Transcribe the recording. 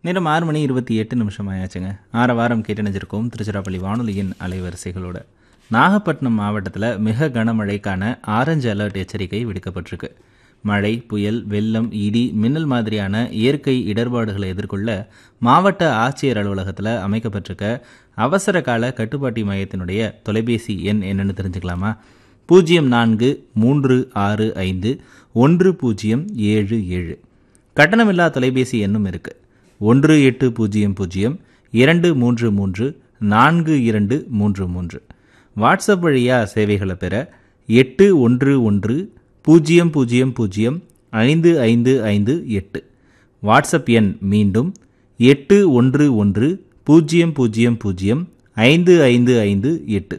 நேரம் ஆறு மணி இருபத்தி எட்டு நிமிஷம் ஆயாச்சுங்க ஆற வாரம் கேட்டணிஞ்சிருக்கோம் திருச்சிராப்பள்ளி வானொலியின் அலைவரிசைகளோட நாகப்பட்டினம் மாவட்டத்தில் மிக கனமழைக்கான ஆரஞ்சு அலர்ட் எச்சரிக்கை விடுக்கப்பட்டிருக்கு மழை புயல் வெள்ளம் இடி மின்னல் மாதிரியான இயற்கை இடர்பாடுகளை எதிர்கொள்ள மாவட்ட ஆட்சியர் அலுவலகத்தில் அமைக்கப்பட்டிருக்க அவசர கால கட்டுப்பாட்டு மையத்தினுடைய தொலைபேசி எண் என்னன்னு தெரிஞ்சுக்கலாமா பூஜ்ஜியம் நான்கு மூன்று ஆறு ஐந்து ஒன்று பூஜ்ஜியம் ஏழு ஏழு கட்டணமில்லா தொலைபேசி எண்ணும் இருக்கு ஒன்று எட்டு பூஜ்ஜியம் பூஜ்ஜியம் இரண்டு மூன்று மூன்று நான்கு இரண்டு மூன்று மூன்று வாட்ஸ்அப் வழியாக சேவைகளை பெற எட்டு ஒன்று ஒன்று பூஜ்ஜியம் பூஜ்ஜியம் பூஜ்ஜியம் ஐந்து ஐந்து ஐந்து எட்டு வாட்ஸ்அப் எண் மீண்டும் எட்டு ஒன்று ஒன்று பூஜ்ஜியம் பூஜ்ஜியம் பூஜ்ஜியம் ஐந்து ஐந்து ஐந்து எட்டு